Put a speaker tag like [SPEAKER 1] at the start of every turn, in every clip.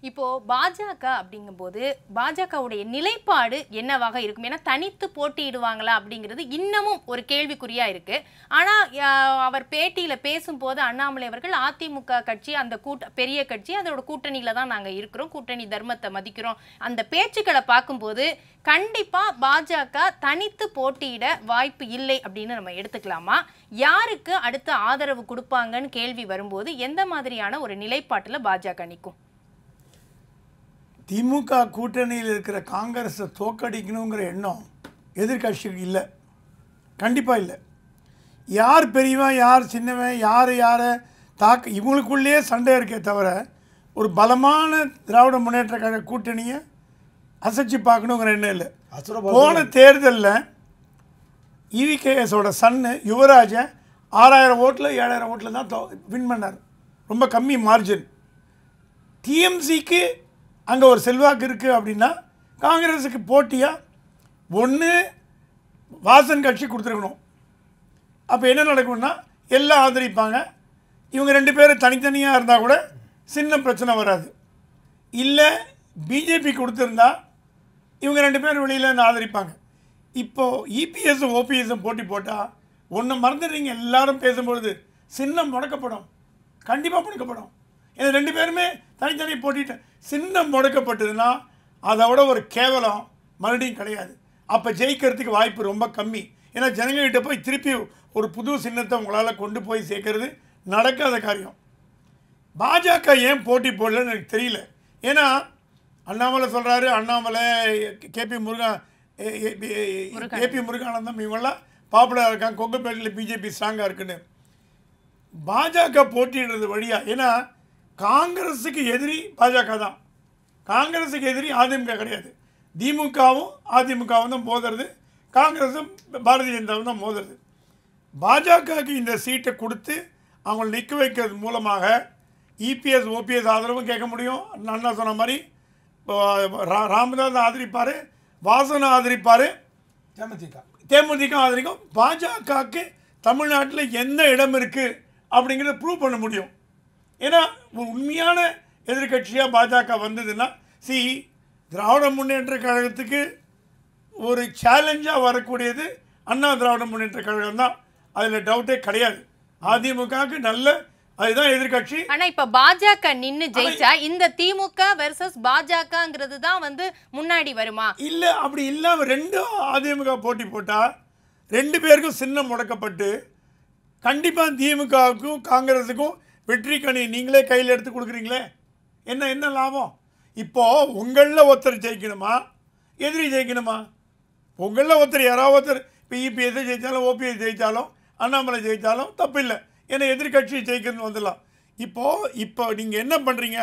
[SPEAKER 1] இப்போ பாஜக அப்படிங்கும்போது பாஜகவுடைய நிலைப்பாடு என்னவாக இருக்கும் ஏன்னா தனித்து போட்டியிடுவாங்களா அப்படிங்கிறது இன்னமும் ஒரு கேள்விக்குறியா இருக்கு ஆனா ஆஹ், அவர் பேட்டியில பேசும்போது அண்ணாமலை அவர்கள் அதிமுக கட்சி அந்த கூட்ட பெரிய கட்சி அதோட கூட்டணியில தான் நாங்க இருக்கிறோம் கூட்டணி தர்மத்தை மதிக்கிறோம் அந்த பேச்சுக்களை பார்க்கும்போது கண்டிப்பா பாஜக தனித்து போட்டியிட வாய்ப்பு இல்லை அப்படின்னு நம்ம எடுத்துக்கலாமா யாருக்கு அடுத்த ஆதரவு கொடுப்பாங்கன்னு கேள்வி வரும்போது எந்த மாதிரியான ஒரு நிலைப்பாட்டுல பாஜக நிற்கும்
[SPEAKER 2] திமுக கூட்டணியில் இருக்கிற காங்கிரஸை தோக்கடிக்கணுங்கிற எண்ணம் எதிர்க்கட்சிக்கு இல்லை கண்டிப்பாக இல்லை யார் பெரியவன் யார் சின்னவன் யார் யாரை தாக்க இவங்களுக்குள்ளேயே சண்டை இருக்கே தவிர ஒரு பலமான திராவிட முன்னேற்ற கழக கூட்டணியை அசைச்சு பார்க்கணுங்கிற எண்ணம் இல்லை
[SPEAKER 3] அசுர
[SPEAKER 2] போன தேர்தலில் இவிகேஎஸோட சன்னு யுவராஜை ஆறாயிரம் ஓட்டில் ஏழாயிரம் ஓட்டில் தான் வின் பண்ணார் ரொம்ப கம்மி மார்ஜின் டிஎம்சிக்கு அங்கே ஒரு செல்வாக்கு இருக்குது அப்படின்னா காங்கிரஸுக்கு போட்டியாக ஒன்று வாசன் கட்சி கொடுத்துருக்கணும் அப்போ என்ன நடக்கும்னா எல்லாம் ஆதரிப்பாங்க இவங்க ரெண்டு பேரும் தனித்தனியாக இருந்தால் கூட சின்ன பிரச்சனை வராது இல்லை பிஜேபி கொடுத்துருந்தா இவங்க ரெண்டு பேரும் வெளியில் இருந்து ஆதரிப்பாங்க இப்போது இபிஎஸும் ஓபிஎஸும் போட்டி போட்டால் ஒன்று மறந்துடுறீங்க எல்லாரும் பேசும்பொழுது சின்னம் முடக்கப்படும் கண்டிப்பாக முடக்கப்படும் ஏன்னா ரெண்டு பேருமே தனித்தனி போட்டிட்டு சின்னம் முடக்கப்பட்டதுன்னா அதை விட ஒரு கேவலம் மறுபடியும் கிடையாது அப்போ ஜெயிக்கிறதுக்கு வாய்ப்பு ரொம்ப கம்மி ஏன்னா ஜனங்ககிட்ட போய் திருப்பி ஒரு புது சின்னத்தை உங்களால் கொண்டு போய் சேர்க்கறது நடக்காத காரியம் பாஜக ஏன் போட்டி போடலன்னு எனக்கு தெரியல ஏன்னா அண்ணாமலை சொல்கிறாரு அண்ணாமலை கேபி முருகன் ஏபி முருகானந்தம் இவங்கெல்லாம் பாப்புலராக இருக்காங்க கொங்குப்பேட்டில் பிஜேபி ஸ்ட்ராங்காக இருக்குன்னு பாஜக போட்டியிடுறது வழியா ஏன்னா காங்கிரஸுக்கு எதிரி பாஜக தான் காங்கிரஸுக்கு எதிரி அதிமுக கிடையாது திமுகவும் அதிமுகவும் தான் மோதுறது காங்கிரஸும் பாரதிய ஜனதாவும் தான் மோதுறது பாஜகவுக்கு இந்த சீட்டை கொடுத்து அவங்களை நிற்க வைக்கிறது மூலமாக இபிஎஸ் ஓபிஎஸ் ஆதரவும் கேட்க முடியும் அண்ணா சொன்ன மாதிரி இப்போ ரா- ராமதாஸ் ஆதரிப்பார் வாசனை ஆதரிப்பார்
[SPEAKER 3] தேமுதிக
[SPEAKER 2] தேமுதிக ஆதரிக்கும் பாஜகவுக்கு தமிழ்நாட்டில் எந்த இடம் இருக்குது அப்படிங்கிறத ப்ரூவ் பண்ண முடியும் ஏன்னா ஒரு உண்மையான எதிர்க்கட்சியாக பாஜக வந்ததுன்னா சி திராவிட முன்னேற்ற கழகத்துக்கு ஒரு சேலஞ்சாக வரக்கூடியது அண்ணா திராவிட முன்னேற்ற கழகம் தான் அதில் டவுட்டே கிடையாது அதிமுகவுக்கு நல்ல அதுதான் எதிர்க்கட்சி
[SPEAKER 1] ஆனா இப்ப பாஜக நின்னு ஜெயிச்சா இந்த திமுக வெர்சஸ் பாஜகங்கிறது தான் வந்து முன்னாடி வருமா
[SPEAKER 2] இல்லை அப்படி இல்லாமல் ரெண்டும் அதிமுக போட்டி போட்டால் ரெண்டு பேருக்கும் சின்னம் முடக்கப்பட்டு கண்டிப்பாக திமுகவுக்கும் காங்கிரஸுக்கும் வெற்றி கனி நீங்களே கையில் எடுத்து கொடுக்குறீங்களே என்ன என்ன லாபம் இப்போது உங்களில் ஒருத்தர் ஜெயிக்கணுமா எதிரி ஜெயிக்கணுமா உங்களில் ஒருத்தர் யாராவது ஒருத்தர் இப்போ இபிஎஸ் ஜெயித்தாலும் ஓபிஎஸ் ஜெயித்தாலும் அண்ணாமலை ஜெயித்தாலும் தப்பு இல்லை ஏன்னா எதிர்க்கட்சி ஜெயிக்கணும்னு வந்துடலாம் இப்போது இப்போ நீங்கள் என்ன பண்ணுறீங்க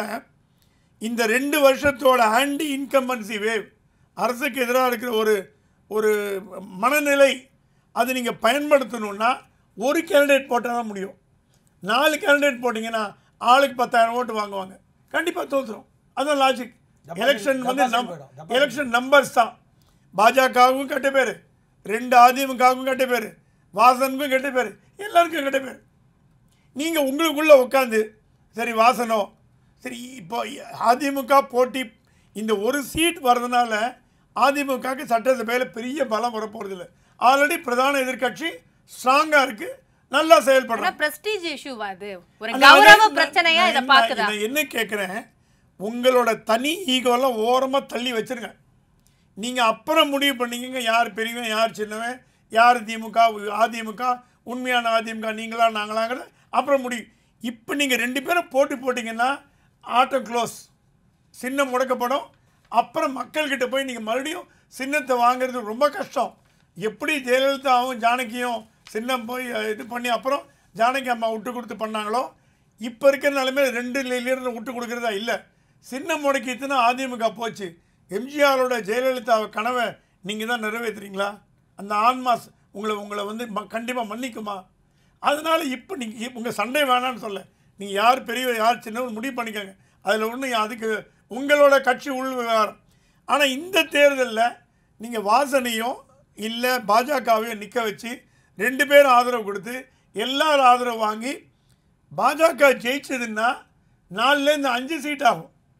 [SPEAKER 2] இந்த ரெண்டு வருஷத்தோட ஆன்டி இன்கம்பன்சி வேவ் அரசுக்கு எதிராக இருக்கிற ஒரு ஒரு மனநிலை அது நீங்கள் பயன்படுத்தணுன்னா ஒரு கேண்டிடேட் போட்டால் தான் முடியும் நாலு கேண்டிடேட் போட்டிங்கன்னா ஆளுக்கு பத்தாயிரம் ஓட்டு வாங்குவாங்க கண்டிப்பாக தோற்றுரும் அதான் லாஜிக்
[SPEAKER 3] Deposit-
[SPEAKER 2] எலெக்ஷன் வந்து
[SPEAKER 3] deposit
[SPEAKER 2] நம்
[SPEAKER 3] போயிடும். Deposit.
[SPEAKER 2] எலெக்ஷன் நம்பர்ஸ் தான் பாஜகவுக்கும் கெட்ட பேர் ரெண்டு அதிமுகவுக்கும் கெட்ட பேர் வாசனுக்கும் கெட்ட பேர் எல்லாருக்கும் கெட்ட பேர் நீங்கள் உங்களுக்குள்ளே உட்காந்து சரி வாசனோ சரி இப்போ அதிமுக போட்டி இந்த ஒரு சீட் வர்றதுனால அதிமுகவுக்கு சட்டசபையில் பெரிய பலம் வரப்போகிறதில்ல ஆல்ரெடி பிரதான எதிர்க்கட்சி ஸ்ட்ராங்காக இருக்குது நல்லா
[SPEAKER 1] ஆனா
[SPEAKER 2] செயல்படுறாங்க
[SPEAKER 1] பிரஸ்டீஜ் இஷ்யூவா அது ஒரு
[SPEAKER 2] நான்
[SPEAKER 1] கௌரவ
[SPEAKER 2] நான்
[SPEAKER 1] பிரச்சனையா
[SPEAKER 2] நான்
[SPEAKER 1] இத
[SPEAKER 2] என்ன-
[SPEAKER 1] பாக்குதா
[SPEAKER 2] நான் என்ன கேட்குறேன் உங்களோட தனி ஈகோலாம் ஓரமாக தள்ளி வச்சிருங்க நீங்கள் அப்புறம் முடிவு பண்ணீங்க யார் பெரியவன் யார் சின்னவன் யார் திமுக அதிமுக உண்மையான அதிமுக நீங்களா நாங்களாங்கிற அப்புறம் முடிவு இப்போ நீங்கள் ரெண்டு பேரும் போட்டி போட்டிங்கன்னா ஆட்டம் க்ளோஸ் சின்னம் முடக்கப்படும் அப்புறம் மக்கள்கிட்ட போய் நீங்கள் மறுபடியும் சின்னத்தை வாங்குறது ரொம்ப கஷ்டம் எப்படி ஜெயலலிதாவும் ஜானகியும் சின்னம் போய் அஹ், இது பண்ணி அப்புறம் ஜானகி அம்மா விட்டு கொடுத்து பண்ணாங்களோ இப்போ இருக்கிற நிலைமையில ரெண்டு இருந்து விட்டு கொடுக்குறதா இல்லை சின்னம் முடக்கிட்டுனா அதிமுக போச்சு எம்ஜிஆரோட ஜெயலலிதா கனவை நீங்கள் தான் நிறைவேற்றுறீங்களா அந்த ஆன்மாஸ் உங்களை உங்களை வந்து கண்டிப்பாக மன்னிக்குமா அதனால இப்போ நீங்கள் உங்கள் சண்டை வேணான்னு சொல்ல நீங்கள் யார் பெரியவர் யார் சின்னவர் முடிவு பண்ணிக்கோங்க அதில் ஒன்றும் அதுக்கு உங்களோட கட்சி உள் விவகாரம் ஆனால் இந்த தேர்தலில் நீங்கள் வாசனையும் இல்லை பாஜகவையும் நிற்க வச்சு ரெண்டு பேரும் ஆதரவு கொடுத்து எல்லாரும் ஆதரவு வாங்கி பாஜக ஜெயிச்சதுன்னா நாலுலேருந்து அஞ்சு சீட் ஆகும்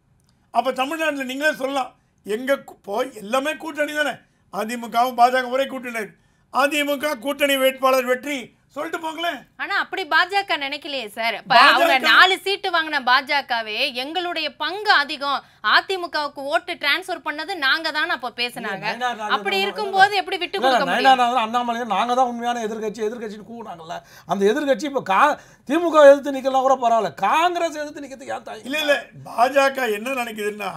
[SPEAKER 2] அப்போ தமிழ்நாட்டில் நீங்களே சொல்லலாம் எங்க கு- போய் எல்லாமே கூட்டணி தானே அதிமுகவும் பாஜக ஒரே கூட்டணி இருக்கு. அதிமுக கூட்டணி வேட்பாளர் வெற்றி சொல்லிட்டு போங்களேன்
[SPEAKER 1] ஆனா அப்படி பாஜக நினைக்கலையே சார் இப்ப
[SPEAKER 2] பாஜக
[SPEAKER 1] அவங்க நாலு சீட்டு வாங்கின பாஜகவே எங்களுடைய பங்கு அதிகம் அதிமுகவுக்கு ஓட்டு டிரான்ஸ்ஃபர் பண்ணது நாங்க தான் அப்ப பேசுனாங்க
[SPEAKER 3] நயனார் நாகேந்திரன்
[SPEAKER 1] அப்படி
[SPEAKER 3] அவர்கள்
[SPEAKER 1] இருக்கும்போது எப்படி விட்டு
[SPEAKER 3] இல்ல,
[SPEAKER 1] கொடுக்க முடியும்
[SPEAKER 3] நயனார் நாகேந்திரன், அண்ணாமலையும் நாங்க தான் உண்மையான எதிர்க்கட்சி எதிர்க்கட்சின்னு கூடாங்கல்ல அந்த எதிர்க்கட்சி இப்ப கா திமுக எதிர்த்து நிக்கலாம் கூட பரவாயில்ல காங்கிரஸ் எதிர்த்து நிக்கிறதுக்கு ஏன் தாய்
[SPEAKER 2] இல்லை இல்லை பாஜக என்ன நினைக்குதுன்னா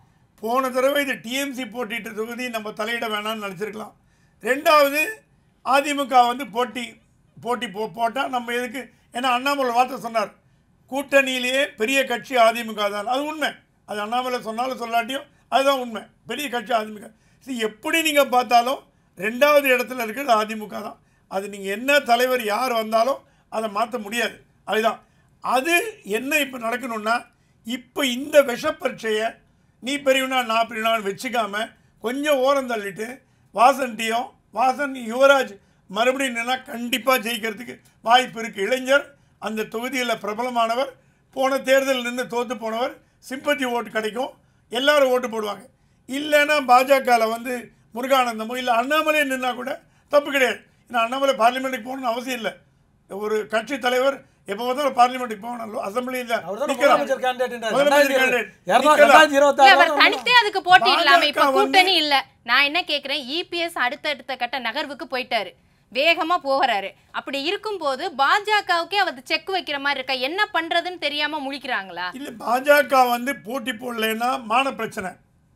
[SPEAKER 2] போன தடவை இது டிஎம்சி போட்டிட்ட தொகுதி நம்ம தலையிட வேணாம்னு நினச்சிருக்கலாம் ரெண்டாவது அதிமுக வந்து போட்டி போட்டி போ போட்டால் நம்ம எதுக்கு ஏன்னா அண்ணாமலை வார்த்தை சொன்னார் கூட்டணியிலேயே பெரிய கட்சி அதிமுக தான் அது உண்மை அது அண்ணாமலை சொன்னாலும் சொல்லாட்டியும் அதுதான் உண்மை பெரிய கட்சி அதிமுக சரி எப்படி நீங்கள் பார்த்தாலும் ரெண்டாவது இடத்துல இருக்கிறது அதிமுக தான் அது நீங்கள் என்ன தலைவர் யார் வந்தாலும் அதை மாற்ற முடியாது அதுதான் அது என்ன இப்போ நடக்கணும்னா இப்போ இந்த விஷப்பரீட்சையை நீ பெரியவனா நான் பெரியவனான்னு வச்சுக்காம கொஞ்சம் ஓரம் தள்ளிட்டு வாசன்ட்டியும் வாசன் யுவராஜ் மறுபடியும் நின்னா கண்டிப்பாக ஜெயிக்கிறதுக்கு வாய்ப்பு இருக்குது இளைஞர் அந்த தொகுதியில் பிரபலமானவர் போன தேர்தலில் நின்று தோற்று போனவர் சிம்பத்தி ஓட்டு கிடைக்கும் எல்லாரும் ஓட்டு போடுவாங்க இல்லைன்னா பாஜகவில் வந்து முருகானந்தமோ இல்லை அண்ணாமலை நின்னா கூட தப்பு கிடையாது ஏன்னா அண்ணாமலை பார்லிமெண்ட்டுக்கு போகணும்னு அவசியம் இல்லை ஒரு கட்சி தலைவர் எப்போ பார்த்தாலும் பார்லிமெண்ட்டுக்கு போகணும் அசம்பிளியில்
[SPEAKER 3] அவர்தான் முதலமைச்சர் candidate
[SPEAKER 2] முதலமைச்சர்
[SPEAKER 3] ரெண்டாயிரத்தி
[SPEAKER 2] candidate.
[SPEAKER 3] இருநூறு-
[SPEAKER 2] நிக்கலாம்.
[SPEAKER 3] ரெண்டாயிரத்தி
[SPEAKER 1] இல்ல
[SPEAKER 3] இருபத்தாறு
[SPEAKER 1] அவர் தனித்தே அதுக்கு போட்டியிடலாமே இப்ப
[SPEAKER 2] பாஜக வந்து-
[SPEAKER 1] கூட்டணி இல்ல நான் என்ன கேக்குறேன் இபிஎஸ் அடுத்தடுத்த கட்ட நகர்வுக்கு போயிட்டாரு வேகமா போகிறாரு அப்படி இருக்கும்போது பாஜகவுக்கே அவர் செக் வைக்கிற மாதிரி இருக்கா என்ன பண்றதுன்னு தெரியாம முழிக்கிறாங்களா
[SPEAKER 2] இல்லை பாஜக வந்து போட்டி போடலைன்னா மான பிரச்சனை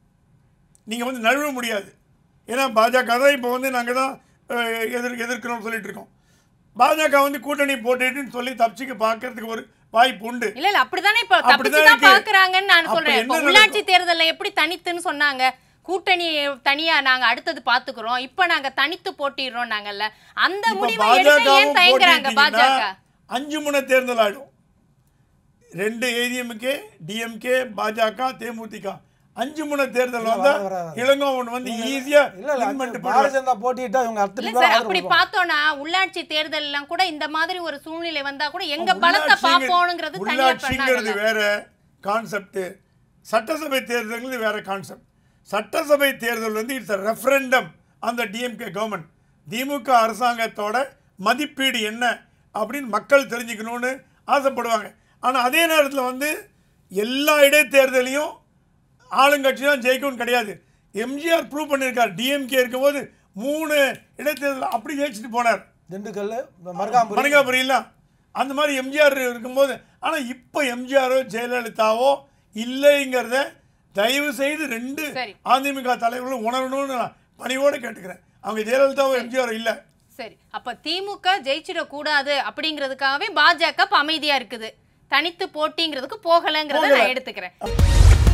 [SPEAKER 2] நீங்கள் வந்து நழுவ முடியாது ஏன்னா பாஜக தான் இப்போ வந்து நாங்கள் தான் அஹ், எதிர் எதிர்க்கிறோம்னு சொல்லிட்டு இருக்கோம் பாஜக வந்து கூட்டணி போட்டுட்டுன்னு சொல்லி தப்பிச்சுக்க பார்க்கறதுக்கு ஒரு வாய்ப்பு உண்டு
[SPEAKER 1] இல்ல இல்ல அப்படிதானே இப்ப
[SPEAKER 2] அப்படிதான்
[SPEAKER 1] தப்பிச்சுதான்
[SPEAKER 2] இருக்கு.
[SPEAKER 1] பாக்குறாங்கன்னு நான்
[SPEAKER 2] அப்ப
[SPEAKER 1] சொல்றேன்
[SPEAKER 2] என்ன
[SPEAKER 1] இப்ப
[SPEAKER 2] நடக்கும்?
[SPEAKER 1] உள்ளாட்சி தேர்தல்ல எப்படி தனித்துன்னு சொன்னாங்க கூட்டணி தனியா நாங்க அடுத்தது பாத்துக்கிறோம் இப்ப நாங்க தனித்து போட்டிடுறோம் நாங்கல்ல அந்த
[SPEAKER 2] இப்ப
[SPEAKER 1] முடிவை எடுக்க ஏன்
[SPEAKER 2] பாஜகவும்
[SPEAKER 1] தயங்குறாங்க
[SPEAKER 2] போட்டிட்டீங்கன்னா
[SPEAKER 1] பாஜக
[SPEAKER 2] அஞ்சு முனை தேர்தல் ஆயிடும் ரெண்டு ஏடிஎம்கே டிஎம்கே பாஜக தேமுதிக அஞ்சு முனை தேர்தல் வந்தா
[SPEAKER 3] வர, வர, வர.
[SPEAKER 2] இளங்கோவன் வந்து ஈஸியா
[SPEAKER 3] இல்ல இல்ல
[SPEAKER 2] win பண்ணிட்டு
[SPEAKER 3] பாரதிய
[SPEAKER 2] போயிடுவார்.
[SPEAKER 3] ஜனதா போட்டிட்டா இவங்க
[SPEAKER 1] இல்ல
[SPEAKER 3] அத்தனை
[SPEAKER 1] சார்
[SPEAKER 3] பேர்
[SPEAKER 1] அப்படி
[SPEAKER 3] ஆதரவு
[SPEAKER 1] பார்த்தோம்னா உள்ளாட்சி தேர்தல் எல்லாம் கூட இந்த மாதிரி ஒரு சூழ்நிலை வந்தா கூட எங்க பலத்தை
[SPEAKER 2] உள்ளாட்சிங்க-
[SPEAKER 1] பாப்போம்ங்கிறது தனியா
[SPEAKER 2] உள்ளாட்சிங்கிறது
[SPEAKER 1] பண்ணாங்க
[SPEAKER 2] வேற கான்செப்ட் சட்டசபை தேர்தல்ங்கிறது வேற கான்செப்ட் சட்டசபை தேர்தல் வந்து இட்ஸ் ரெஃபரண்டம் அந்த டிஎம்கே கவர்மெண்ட் திமுக அரசாங்கத்தோட மதிப்பீடு என்ன அப்படின்னு மக்கள் தெரிஞ்சுக்கணும்னு ஆசைப்படுவாங்க ஆனால் அதே நேரத்தில் வந்து எல்லா இடைத்தேர்தலையும் ஆளுங்கட்சி தான் ஜெயிக்கும்னு கிடையாது எம்ஜிஆர் ப்ரூவ் பண்ணியிருக்கார் டிஎம்கே இருக்கும்போது மூணு இடைத்தேர்தல் அப்படி ஜெயிச்சுட்டு போனார்
[SPEAKER 3] திண்டுக்கல் மருகாம்புரி
[SPEAKER 2] மணிகாபுரியெல்லாம் அந்த மாதிரி எம்ஜிஆர் இருக்கும்போது ஆனால் இப்போ எம்ஜிஆரோ ஜெயலலிதாவோ இல்லைங்கிறத தயவு செய்து ரெண்டு
[SPEAKER 1] சரி.
[SPEAKER 2] அதிமுக தலைவர்களும் உணரணும்னு நான் பணிவோடு கேட்டுக்கிறேன் அவங்க ஜெயலலிதாவோ எம்ஜிஆரோ இல்லை
[SPEAKER 1] சரி அப்ப திமுக ஜெயிச்சிடக் கூடாது அப்படிங்கிறதுக்காகவே பாஜக இப்ப அமைதியா இருக்குது தனித்து போட்டிங்கிறதுக்கு போகலைங்கிறத
[SPEAKER 2] போகல.
[SPEAKER 1] நான் எடுத்துக்கிறேன்